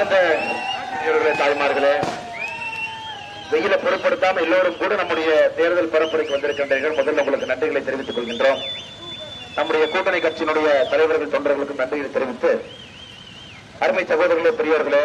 அன்பார்ந்த பெரியவர்களே தாய்மார்களே வெயிலை பொருட்படுத்தாம எல்லோரும் கூட நம்முடைய தேர்தல் பரப்புரைக்கு வந்திருக்கின்றீர்கள் முதல்ல உங்களுக்கு நன்றிகளை தெரிவித்துக் கொள்கின்றோம் நம்முடைய கூட்டணி கட்சியினுடைய தலைவர்கள் தொண்டர்களுக்கு நன்றிகளை தெரிவித்து அருமை சகோதரர்களே பெரியவர்களே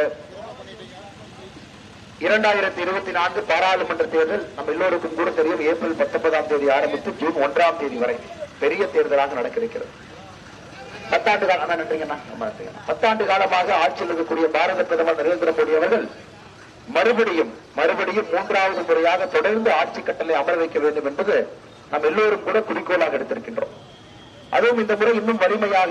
இரண்டாயிரத்தி இருபத்தி நான்கு பாராளுமன்ற தேர்தல் நம்ம எல்லோருக்கும் கூட தெரியும் ஏப்ரல் பத்தொன்பதாம் தேதி ஆரம்பித்து ஜூன் ஒன்றாம் தேதி வரை பெரிய தேர்தலாக நடக்க இருக்கிறது பத்தாண்டு காலம் அண்ணா, நன்றிங்கண்ணா. ரொம்ப நன்றிங்கண்ணா. பத்தாண்டு காலமாக ஆட்சியில் இருக்கக்கூடிய பாரத பிரதமர் நரேந்திர மோடி அவர்கள் மறுபடியும் மறுபடியும் மூன்றாவது முறையாக தொடர்ந்து ஆட்சி கட்டளை அமர வைக்க வேண்டும் என்பது நாம் எல்லோரும் கூட குறிக்கோளாக எடுத்திருக்கின்றோம் அதுவும் இந்த முறை இன்னும் வலிமையாக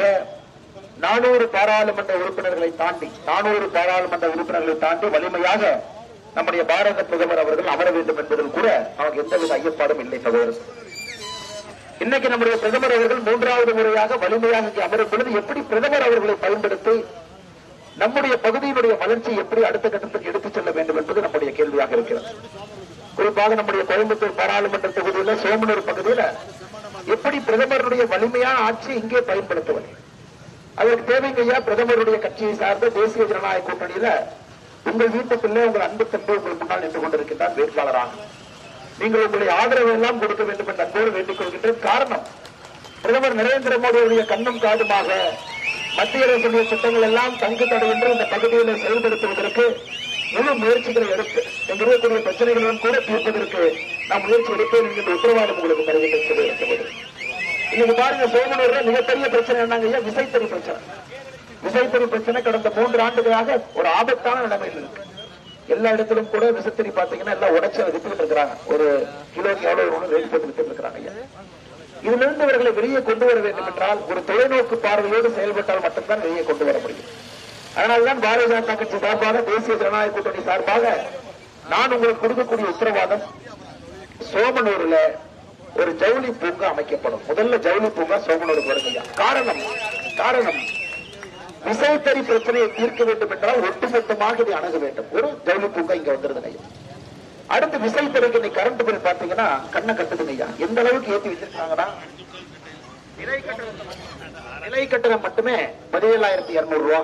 நானூறு பாராளுமன்ற உறுப்பினர்களை தாண்டி நானூறு பாராளுமன்ற உறுப்பினர்களை தாண்டி வலிமையாக நம்முடைய பாரத பிரதமர் அவர்கள் அமர வேண்டும் என்பதில் கூட நமக்கு எந்தவித ஐயப்பாடும் இல்லை சகோதரர் இன்னைக்கு நம்முடைய பிரதமர் அவர்கள் மூன்றாவது முறையாக வலிமையாக இங்கே அமரும் பொழுது எப்படி பிரதமர் அவர்களை பயன்படுத்தி நம்முடைய பகுதியினுடைய வளர்ச்சியை எப்படி அடுத்த கட்டத்துக்கு எடுத்துச் செல்ல வேண்டும் என்பது நம்முடைய கேள்வியாக இருக்கிறது குறிப்பாக நம்முடைய கோயம்புத்தூர் பாராளுமன்ற தொகுதியில சோமனூர் பகுதியில எப்படி பிரதமருடைய வலிமையான ஆட்சியை இங்கே பயன்படுத்துவது அதற்கு தேவைங்கய்யா பிரதமருடைய கட்சியை சார்ந்த தேசிய ஜனநாயக கூட்டணியில உங்கள் வீட்டுக்குள்ளே உங்கள் அன்பு தம்பி உங்கள் முன்னால் நின்று கொண்டிருக்கின்றார் வேட்பாளராக நீங்கள் உங்களுடைய ஆதரவு எல்லாம் கொடுக்க வேண்டும் என்று அன்போடு வேண்டிக் கொள்கின்றேன் காரணம் பிரதமர் நரேந்திர மோடியுடைய கண்ணும் காதுமாக மத்திய அரசுடைய திட்டங்கள் எல்லாம் தங்கு தடையின்றி இந்த பகுதியில் செயல்படுத்துவதற்கு முழு முயற்சிகளை எடுத்து இங்கு இருக்கக்கூடிய பிரச்சனைகளுடன் கூட தீர்ப்பதற்கு நாம் முயற்சி எடுப்பேன் என்கின்ற உத்தரவாதம் உங்களுக்கு தருகின்றேன் சொல்லியிருக்கிறது இன்னைக்கு பாருங்க சோமனூர்ல மிகப்பெரிய பிரச்சனை என்னங்க ஐயா விசைத்தறி பிரச்சனை விசைத்தறி பிரச்சனை கடந்த மூன்று ஆண்டுகளாக ஒரு ஆபத்தான நிலைமையில் இருக்கு எல்லா இடத்திலும் கூட விசைத்தறி பாத்தீங்கன்னா எல்லாம் உடைச்சு அதை வித்துக்கிட்டு இருக்கிறாங்க ஒரு கிலோக்கு எவ்வளவு ஒன்று ரேட் போட்டு வித்துட்டு இருக்கிறாங்க ஐயா இதிலிருந்து இவர்களை வெளியே கொண்டு வர வேண்டும் என்றால் ஒரு தொலைநோக்கு பார்வையோடு செயல்பட்டால் மட்டும்தான் வெளியே கொண்டு வர முடியும் அதனால்தான் பாரதிய ஜனதா கட்சி சார்பாக தேசிய ஜனநாயக கூட்டணி சார்பாக நான் உங்களுக்கு கொடுக்கக்கூடிய உத்தரவாதம் சோமனூர்ல ஒரு ஜவுளி பூங்கா அமைக்கப்படும் முதல்ல ஜவுளி பூங்கா சோமனூருக்கு வருங்கய்யா காரணம் காரணம் விசைத்தறி பிரச்சனையை தீர்க்க வேண்டும் என்றால் ஒட்டுமொத்தமாக இதை அணுக வேண்டும் ஒரு ஜவுளி பூங்கா இங்க வந்துருதுங்க ஐயா அடுத்து விசைத்தறிக்கு இன்னைக்கு கரண்ட் பில் பாத்தீங்கன்னா கண்ணை கட்டுதுங்க ஐயா எந்த அளவுக்கு ஏத்தி வச்சிருக்காங்கன்னா நிலை கட்டணம் நிலை கட்டணம் மட்டுமே பதினேழாயிரத்தி இருநூறு ரூபா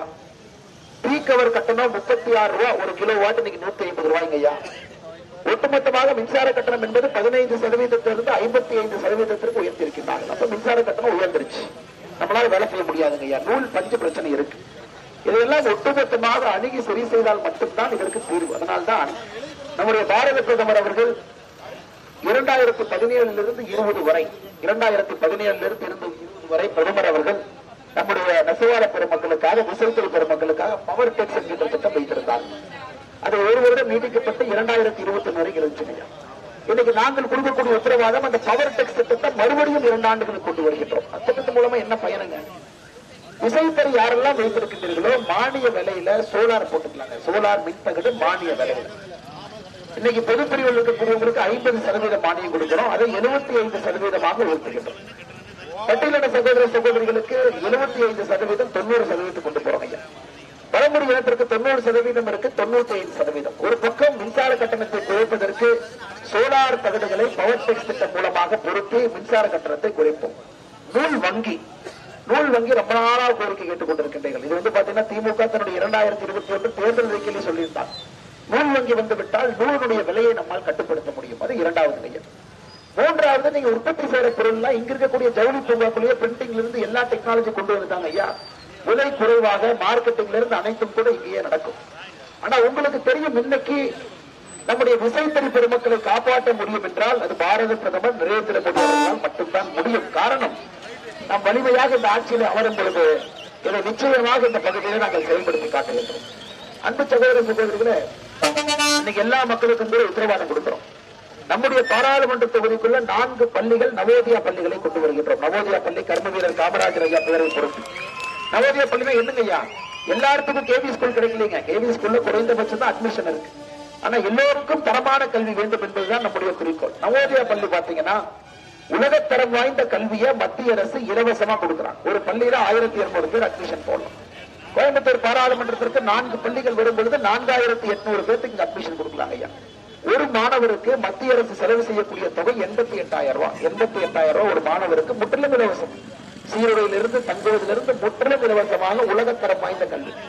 ப்ரீ கவர் கட்டணம் முப்பத்தி ஆறு ரூபா ஒரு கிலோ வாட் இன்னைக்கு நூத்தி ஐம்பது ரூபாய்ங்க ஐயா ஒட்டுமொத்தமாக மின்சார கட்டணம் என்பது பதினைந்து சதவீதத்திலிருந்து ஐம்பத்தி ஐந்து சதவீதத்திற்கு உயர்த்திருக்கின்றார்கள் அப்ப மின்சார கட்டணம் உயர்ந்துருச்சு நம்மளால வேலை செய்ய முடியாதுங்க ஐயா நூல் பஞ்சு பிரச்சனை இருக்கு இதையெல்லாம் ஒட்டுமொத்தமாக அணுகி சரி செய்தால் மட்டும்தான் இதற்கு தீர்வு அதனால்தான் நம்முடைய பாரத பிரதமர் அவர்கள் இரண்டாயிரத்தி பதினேழிலிருந்து இருபது வரை இரண்டாயிரத்தி பதினேழிலிருந்து இருந்து இருபது வரை பிரதமர் அவர்கள் நம்முடைய நெசவாள பெருமக்களுக்காக விசைத்தறி பெருமக்களுக்காக பவர் டெக்ஸ் என்கின்ற திட்டம் வைத்திருந்தார் அது ஒரு வருடம் நீட்டிக்கப்பட்டு இரண்டாயிரத்தி இருபத்தி ஒன்று வரை இருந்துச்சு இன்னைக்கு நாங்கள் கொடுக்கக்கூடிய உத்தரவாதம் அந்த பவர் டெக்ஸ் திட்டத்தை மறுபடியும் இரண்டு ஆண்டுகளுக்கு கொண்டு வருகின்றோம் அந்த திட்டத்தின் மூலமா என்ன பயனுங்க விசைத்தறி யாரெல்லாம் வைத்திருக்கின்றீர்களோ மானிய விலையில சோலார் போட்டுக்கலாங்க சோலார் மின்தகடு மானிய விலையில இன்னைக்கு பொதுப்பிரிவில் இருக்கக்கூடியவங்களுக்கு ஐம்பது சதவீத மானியம் கொடுக்கிறோம் அதை எழுபத்தி ஐந்து சதவீதமாக உயர்த்துகின்றோம் பட்டியலின சகோதர சகோதரிகளுக்கு எழுபத்தி ஐந்து சதவீதம் தொண்ணூறு சதவீதம் கொண்டு போறோம் ஐயா வடமுறை இனத்திற்கு தொண்ணூறு சதவீதம் இருக்கு தொண்ணூத்தி ஐந்து சதவீதம் ஒரு பக்கம் மின்சார கட்டணத்தை குறைப்பதற்கு சோலார் தகடுகளை பவர் டெக்ஸ் திட்டம் மூலமாக பொருத்தி மின்சார கட்டணத்தை குறைப்போம் நூல் வங்கி நூல் வங்கி ரொம்ப நாளா கோரிக்கை கேட்டுக் கொண்டிருக்கின்றீர்கள் இது வந்து பாத்தீங்கன்னா திமுக தன்னுடைய இரண்டாயிரத்தி இருபத்தி ஒன்று தேர்தல் அறிக்கையில் சொல்லியிருந்தார் நூல் வங்கி வந்து விட்டால் நூலுடைய விலையை நம்மால் கட்டுப்படுத்த முடியும் அது இரண்டாவது நிலையம் மூன்றாவது நீங்க உற்பத்தி செய்யற பொருள்லாம் இங்க இருக்கக்கூடிய ஜவுளி பூங்காக்குள்ளேயே பிரிண்டிங்ல இருந்து எல்லா டெக்னாலஜி கொண்டு வந்துட்டாங்க ஐயா விலை குறைவாக மார்க்கெட்டிங்ல இருந்து அனைத்தும் கூட இங்கேயே நடக்கும் ஆனா உங்களுக்கு தெரியும் இன்னைக்கு நம்முடைய விசைத்தறி பெருமக்களை காப்பாற்ற முடியும் என்றால் அது பாரத பிரதமர் நரேந்திர மோடி அவர்களால் மட்டும்தான் முடியும் காரணம் நாம் வலிமையாக இந்த ஆட்சியில் அமரும் பொழுது இதை நிச்சயமாக இந்த பகுதியை நாங்கள் செயல்படுத்தி காட்டுகின்றோம் அன்பு சகோதர சகோதரிகளே இன்னைக்கு எல்லா மக்களுக்கும் கூட உத்தரவாதம் கொடுக்கிறோம் நம்முடைய பாராளுமன்ற தொகுதிக்குள்ள நான்கு பள்ளிகள் நவோதயா பள்ளிகளை கொண்டு வருகின்றோம் நவோதயா பள்ளி கர்ம வீரர் காமராஜர் ஐயா பெயரை பொறுத்து நவோதயா பள்ளினா என்னங்க ஐயா எல்லாத்துக்கும் கேவி ஸ்கூல் கிடைக்கலீங்க கேவி ஸ்கூல்ல குறைந்தபட்சம் தான் அட்மிஷன் இருக்கு ஆனா எல்லோருக்கும் தரமான கல்வி வேண்டும் என்பதுதான் நம்முடைய குறிக்கோள் நவோதயா பள்ளி பாத்தீங்கன்னா உலகத்தரம் வாய்ந்த கல்வியை மத்திய அரசு இலவசமா கொடுக்குறாங்க ஒரு பள்ளியில ஆயிரத்தி இருநூறு பேர் அட்மிஷன் போடலாம் கோயம்புத்தூர் பாராளுமன்றத்திற்கு நான்கு பள்ளிகள் வரும் பொழுது நான்காயிரத்தி எட்நூறு பேருக்கு இங்க அட்மிஷன் கொடுக்கலாம் ஐயா ஒரு மாணவருக்கு மத்திய அரசு செலவு செய்யக்கூடிய தொகை எண்பத்தி எட்டாயிரம் ரூபாய் எண்பத்தி எட்டாயிரம் ரூபாய் ஒரு மாணவருக்கு முற்றிலும் இலவசம் சீருடையிலிருந்து தங்குவதிலிருந்து முற்றிலும் இலவசமாக உலகத்தரம் வாய்ந்த கல்வி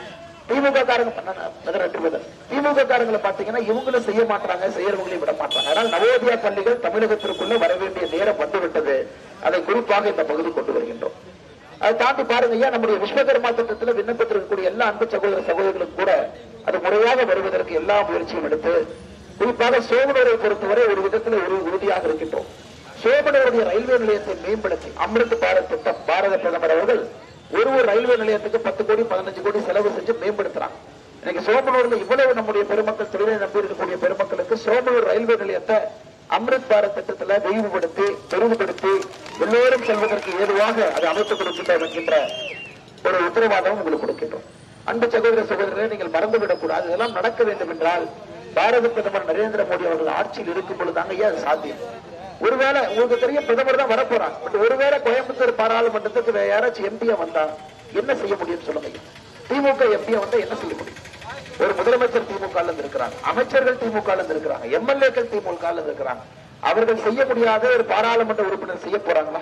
திமுக காரங்க பண்ண- பதில் ரெண்டு பதில் திமுக காரங்களை பாத்தீங்கன்னா இவங்களும் செய்ய மாட்டாங்க செய்யறவங்களையும் விட மாட்டாங்க அதனால் நவோதயா பள்ளிகள் தமிழகத்திற்குள்ள வர வேண்டிய நேரம் வந்துவிட்டது அதை குறிப்பாக இந்த பகுதி கொண்டு வருகின்றோம் அதை தாண்டி பாருங்க ஐயா நம்முடைய விஸ்வகர்மா திட்டத்தில் விண்ணப்பத்திருக்கக்கூடிய எல்லா அன்பு சகோதர சகோதரர்களுக்கும் கூட அது முறையாக வருவதற்கு எல்லா முயற்சியும் எடுத்து குறிப்பாக சோமனூரை பொறுத்தவரை ஒரு விதத்தில் ஒரு உறுதியாக இருக்கின்றோம் சோமனூருடைய ரயில்வே நிலையத்தை மேம்படுத்தி அமிர்த் பாரத் திட்டம் பாரத பிரதமர் அவர்கள் ஒரு ஒரு ரயில்வே நிலையத்துக்கு பத்து கோடி பதினஞ்சு கோடி செலவு செஞ்சு மேம்படுத்துறாங்க இன்னைக்கு சோமனூர்ல இவ்வளவு நம்முடைய பெருமக்கள் தொழிலை நம்பி இருக்கக்கூடிய பெருமக்களுக்கு சோமனூர் ரயில்வே நிலையத்தை அமிர்த் பாரத் திட்டத்துல விரிவுபடுத்தி பெரிதுபடுத்தி எல்லோரும் செல்வதற்கு ஏதுவாக அதை அமைத்துக் கொடுக்கின்றோம் என்கின்ற ஒரு உத்தரவாதம் உங்களுக்கு கொடுக்கின்றோம் அன்பு சகோதர சகோதரரை நீங்கள் மறந்துவிடக் கூடாது இதெல்லாம் நடக்க வேண்டும் என்றால் பாரத பிரதமர் நரேந்திர மோடி அவர்கள் ஆட்சியில் இருக்கும் பொழுதுதாங்க ஐயா அது சாத்தியம் ஒருவேளை உங்களுக்கு தெரியும் பிரதமர் தான் வரப்போறாங்க பட் ஒருவேளை கோயம்புத்தூர் பாராளுமன்றத்துக்கு வேற யாராச்சும் எம்பியா வந்தா என்ன செய்ய முடியும் சொல்லுங்க ஐயா. திமுக எம்பியா வந்தா என்ன செய்ய முடியும் ஒரு முதலமைச்சர் திமுக ல இருந்து இருக்கிறாங்க அமைச்சர்கள் திமுக ல இருந்து இருக்கிறாங்க எம்எல்ஏக்கள் திமுக ல இருந்து இருக்கிறாங்க அவர்கள் செய்ய முடியாத ஒரு பாராளுமன்ற உறுப்பினர் செய்ய போறாங்களா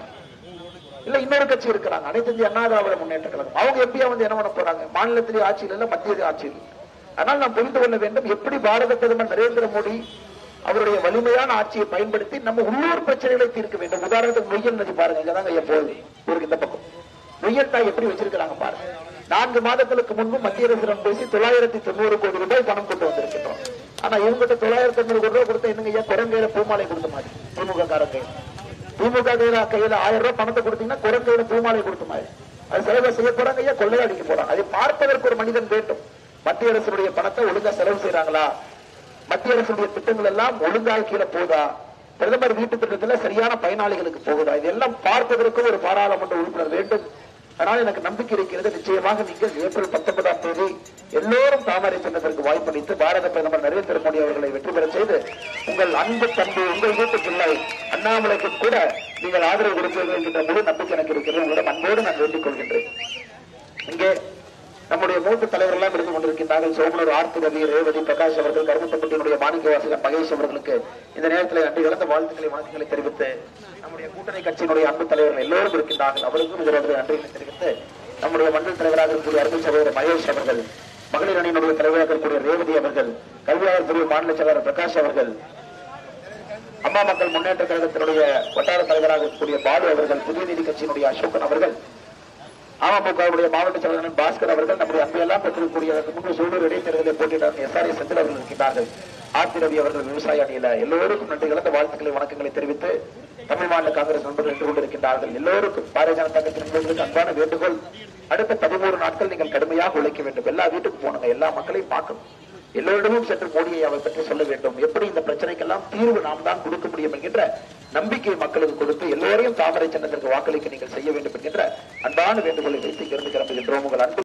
இல்ல இன்னொரு கட்சி இருக்கிறாங்க அனைத்து இந்திய அண்ணா திராவிட முன்னேற்ற கழகம் அவங்க எம்பியா வந்து என்ன பண்ண போறாங்க மாநிலத்திலே ஆட்சியில் இல்ல மத்திய ஆட்சியில் ஆனால் நாம் புரிந்து கொள்ள வேண்டும் எப்படி பாரத பிரதமர் நரேந்திர மோடி அவருடைய வலிமையான ஆட்சியை பயன்படுத்தி நம்ம உள்ளூர் பிரச்சனைகளை தீர்க்க வேண்டும் உதாரணத்துக்கு நொய்யல் நதி பாருங்க இங்கதாங்க ஐயா போகுது இவருக்கு இந்த பக்கம் நொய்யல் தாய் எப்படி வச்சிருக்கிறாங்க பாருங்க நான்கு மாதங்களுக்கு முன்பு மத்திய அரசிடம் பேசி தொள்ளாயிரத்தி தொண்ணூறு கோடி ரூபாய் பணம் கொண்டு வந்திருக்கின்றோம் ஆனா இவங்கிட்ட தொள்ளாயிரத்தி தொண்ணூறு கோடி ரூபாய் கொடுத்த என்னங்க ஐயா குரங்கையில பூமாலை கொடுத்த மாதிரி திமுக காரங்க திமுக கையில கையில ஆயிரம் ரூபாய் பணத்தை கொடுத்தீங்கன்னா குரங்கையில பூமாலை கொடுத்த மாதிரி அது செலவு செய்ய போறாங்க ஐயா கொள்ளையடிக்க போறாங்க அதை பார்ப்பதற்கு ஒரு மனிதன் வேண்டும் மத்திய அரசுடைய பணத்தை ஒழுங்கா செலவு செய்யறாங்களா மத்திய அரசுடைய திட்டங்கள் எல்லாம் ஒழுங்காக கீழே போதா பிரதமர் வீட்டு திட்டத்துல சரியான பயனாளிகளுக்கு போகுதா இதெல்லாம் பார்ப்பதற்கு ஒரு பாராளுமன்ற உறுப்பினர் வேண்டும் அதனால எனக்கு நம்பிக்கை இருக்கிறது நிச்சயமாக நீங்கள் ஏப்ரல் பத்தொன்பதாம் தேதி எல்லோரும் தாமரை சின்னத்திற்கு வாய்ப்பளித்து பாரத பிரதமர் நரேந்திர மோடி அவர்களை வெற்றி பெற செய்து உங்கள் அன்பு தம்பி உங்கள் வீட்டு பிள்ளை அண்ணாமலைக்கு கூட நீங்கள் ஆதரவு கொடுப்பீர்கள் என்கின்ற முழு நம்பிக்கை எனக்கு இருக்கிறது உங்களிடம் அன்போடு நான் வேண்டிக் கொள்கின்றேன் இங்கே நம்முடைய மூத்த தலைவர் எல்லாம் இருந்து கொண்டிருக்கின்றார்கள் சோமனூர் ஆர்த்தி ரவி ரேவதி பிரகாஷ் அவர்கள் கருமத்தப்பட்டியினுடைய மாணிக்கவாசகர் மகேஷ் அவர்களுக்கு இந்த நேரத்தில் நன்றி கலந்த வாழ்த்துக்களை வணக்கங்களை தெரிவித்து நம்முடைய கூட்டணி கட்சியினுடைய அன்பு தலைவர்கள் எல்லோரும் இருக்கின்றார்கள் அவருக்கும் இதற்கு நன்றிகளை தெரிவித்து நம்முடைய மண்டல் தலைவராக இருக்கக்கூடிய அருமை சகோதரர் மகேஷ் அவர்கள் மகளிர் அணியினுடைய தலைவராக இருக்கக்கூடிய ரேவதி அவர்கள் கல்வியாளர் பிரிவு மாநில செயலாளர் பிரகாஷ் அவர்கள் அம்மா மக்கள் முன்னேற்ற கழகத்தினுடைய வட்டார தலைவராக இருக்கக்கூடிய பாலு அவர்கள் புதிய நீதி கட்சியினுடைய அசோகன் அவர்கள் அமமுகவுடைய மாவட்ட செயலாளர் பாஸ்கர் அவர்கள் நம்முடைய அன்பையெல்லாம் பெற்றிருக்கக்கூடிய அதற்கு முன்பு சூழல் இடைத்தேர்தலை போட்டியிட்டார் எஸ் ஆர் செந்தில் அவர்கள் இருக்கின்றார்கள் ஆர்த்தி ரவி அவர்கள் விவசாய அணியில எல்லோருக்கும் நன்றி கலந்த வாழ்த்துக்களை வணக்கங்களை தெரிவித்து தமிழ் மாநில காங்கிரஸ் நண்பர்கள் நின்று கொண்டிருக்கின்றார்கள் எல்லோருக்கும் பாரதிய ஜனதா கட்சி நண்பர்களுக்கு அன்பான வேண்டுகோள் அடுத்த பதிமூணு நாட்கள் நீங்கள் கடுமையாக உழைக்க வேண்டும் எல்லா வீட்டுக்கு போனுங்க எல்லா மக்களையும் பார்க்கணும் எல்லோரிடமும் சென்று மோடியை அவர் பற்றி சொல்ல வேண்டும் எப்படி இந்த பிரச்சனைக்கெல்லாம் தீர்வு நாம் தான் கொடுக்க முடியும் என்கின்ற நம்பிக்கை மக்களுக்கு கொடுத்து எல்லோரையும் தாமரை சின்னத்திற்கு வாக்களிக்க நீங்கள் செய்ய வேண்டும் என்கின்ற அன்பான வேண்டுகோளை வைத்து இருந்து கிளம்புகின்றோம் உங்கள் அன்பு